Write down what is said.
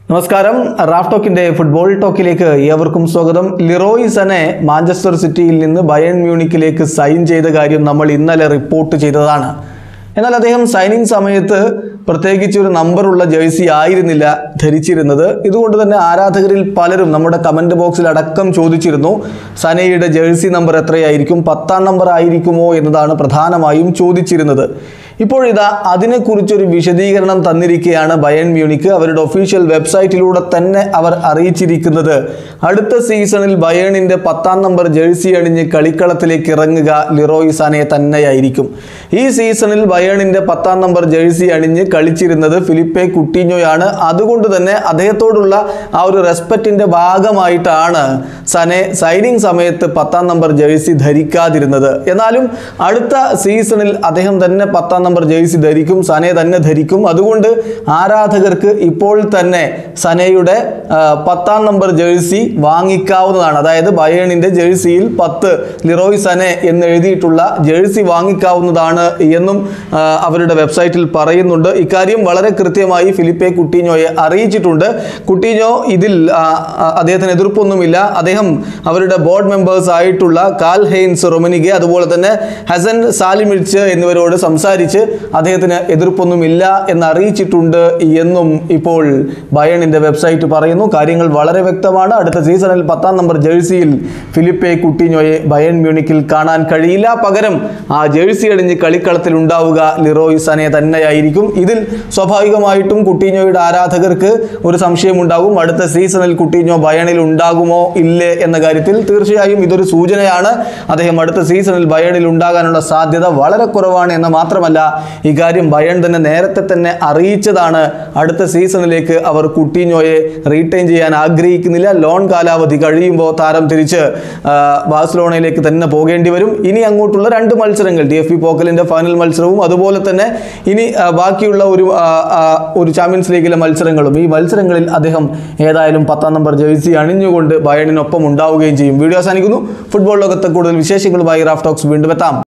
നമസ്കാരം Raf ടോക്കിന്റെ football ടോക്കിലേക്ക് ഏവർക്കും സ്വാഗതം ലിറോയ് സനെ മാഞ്ചസ്റ്റർ സിറ്റിയിൽ നിന്ന് ബയൺ മ്യൂണിക്കിലേക്ക് സൈൻ ചെയ്ത കാര്യം നമ്മൾ ഇന്നലെ റിപ്പോർട്ട് ചെയ്തതാണ് എന്നാൽ അദ്ദേഹം സൈനിങ് സമയത്ത് പ്രത്യേകിച്ച് ഒരു നമ്പറുള്ള ജേഴ്സി ആയിരുന്നില്ല ധരിച്ചിരുന്നത് ഇതുകൊണ്ട് തന്നെ ആരാധകരിൽ പലരും നമ്മുടെ കമന്റ് ബോക്സിൽ അടക്കം ചോദിച്ചിരുന്നു സനയുടെ ജേഴ്സി നമ്പർ എത്രയായിരിക്കും പത്താം നമ്പർ ആയിരിക്കുമോ എന്നതാണ് പ്രധാനമായും ചോദിച്ചിരുന്നത് ഇപ്പോഴിതാ അതിനെക്കുറിച്ചൊരു വിശദീകരണം തന്നിരിക്കുകയാണ് ബയൺ മ്യൂണിക്ക് അവരുടെ ഒഫീഷ്യൽ വെബ്സൈറ്റിലൂടെ തന്നെ അവർ അറിയിച്ചിരിക്കുന്നത് അടുത്ത സീസണിൽ ബയേണിന്റെ പത്താം നമ്പർ ജേഴ്സി അണിഞ്ഞ് കളിക്കളത്തിലേക്ക് ഇറങ്ങുക ലിറോയ് സാനെ തന്നെയായിരിക്കും ഈ സീസണിൽ ബയേണിന്റെ പത്താം നമ്പർ ജേഴ്സി അണിഞ്ഞ് കളിച്ചിരുന്നത് ഫിലിപ്പെ കുട്ടീഞ്ഞോയാണ് അതുകൊണ്ട് തന്നെ അദ്ദേഹത്തോടുള്ള ആ ഒരു റെസ്പെക്റ്റിന്റെ ഭാഗമായിട്ടാണ് സനെ സൈനിങ് സമയത്ത് പത്താം നമ്പർ ജേഴ്സി ധരിക്കാതിരുന്നത് എന്നാലും അടുത്ത സീസണിൽ അദ്ദേഹം തന്നെ പത്താം നമ്പർ ജേഴ്സി ധരിക്കും സനെ തന്നെ ധരിക്കും അതുകൊണ്ട് ആരാധകർക്ക് ഇപ്പോൾ തന്നെ സനയുടെ ആ, പത്താം നമ്പർ ജേഴ്സി വാങ്ങിക്കാവുന്നതാണ് അതായത് ബയേണിന്റെ ജേഴ്സിയിൽ പത്ത് ലിറോയ് സനെ എന്ന് എഴുതിയിട്ടുള്ള ജേഴ്സി വാങ്ങിക്കാവുന്നതാണ് എന്നും ആ, അവരുടെ വെബ്സൈറ്റിൽ പറയുന്നുണ്ട് ഇക്കാര്യം വളരെ കൃത്യമായി ഫിലിപ്പെ കുട്ടീഞ്ഞോയെ അറിയിച്ചിട്ടുണ്ട് കുട്ടീഞ്ഞോ ഇതിൽ ആ, ആ, അദ്ദേഹത്തിന് എതിർപ്പൊന്നുമില്ല അദ്ദേഹം അവരുടെ ബോർഡ് മെമ്പേഴ്സ് ആയിട്ടുള്ള കാൽ ഹെയ്ൻസ് റൊമനിഗെ അതുപോലെ തന്നെ ഹസൻ സാലിമിഴ്ച്ച് എന്നിവരോട് സംസാരിച്ച് അദ്ദേഹത്തിന് എതിർപ്പൊന്നുമില്ല എന്ന് അറിയിച്ചിട്ടുണ്ട് എന്നും ഇപ്പോൾ ബയണിന്റെ വെബ്സൈറ്റ് പറയുന്നു കാര്യങ്ങൾ വളരെ വ്യക്തമാണ് അടുത്ത സീസണിൽ പത്താം നമ്പർ ജേഴ്സിയിൽ ഫിലിപ്പെ കുട്ടിഞ്ഞോയെ ബയൺ മ്യൂണിക്കിൽ കാണാൻ കഴിയില്ല പകരം ആ ജേഴ്സി അണിഞ്ഞ് കളിക്കളത്തിൽ ഉണ്ടാവുക ലിറോയ് സനെ തന്നെയായിരിക്കും ഇതിൽ സ്വാഭാവികമായിട്ടും കുട്ടീഞ്ഞോയുടെ ആരാധകർക്ക് ഒരു സംശയമുണ്ടാകും അടുത്ത സീസണിൽ കുട്ടീഞ്ഞോ ബയണിൽ ഉണ്ടാകുമോ ഇല്ലേ എന്ന കാര്യത്തിൽ തീർച്ചയായും ഇതൊരു സൂചനയാണ് അദ്ദേഹം അടുത്ത സീസണിൽ ബയണിൽ ഉണ്ടാകാനുള്ള സാധ്യത വളരെ കുറവാണ് എന്ന് മാത്രമല്ല ഇക്കാര്യം ബയൺ തന്നെ നേരത്തെ തന്നെ അറിയിച്ചതാണ് അടുത്ത സീസണിലേക്ക് അവർ കുട്ടീഞ്ഞോയെ റീറ്റെയിൻ ചെയ്യാൻ ആഗ്രഹിക്കുന്നില്ല ലോൺ കാലാവധി കഴിയുമ്പോൾ താരം തിരിച്ച് ആ, ബാഴ്സലോണയിലേക്ക് തന്നെ പോകേണ്ടി വരും ഇനി അങ്ങോട്ടുള്ള രണ്ട് മത്സരങ്ങൾ ഡി എഫ് ബി പോക്കലിന്റെ ഫൈനൽ മത്സരവും അതുപോലെ തന്നെ ഇനി ആ, ബാക്കിയുള്ള ഒരു ആ, ആ, ഒരു ചാമ്പ്യൻസ് ലീഗിലെ മത്സരങ്ങളും ഈ മത്സരങ്ങളിൽ അദ്ദേഹം ഏതായാലും പത്താം നമ്പർ ജേഴ്സി അണിഞ്ഞുകൊണ്ട് ബയണിനൊപ്പം ഉണ്ടാവുകയും ചെയ്യും വീഡിയോ അവസാനിക്കുന്നു ഫുട്ബോൾ ലോകത്തെ കൂടുതൽ വിശേഷങ്ങളുമായി റാഫ് ടോക്സ് വീണ്ടും എത്താം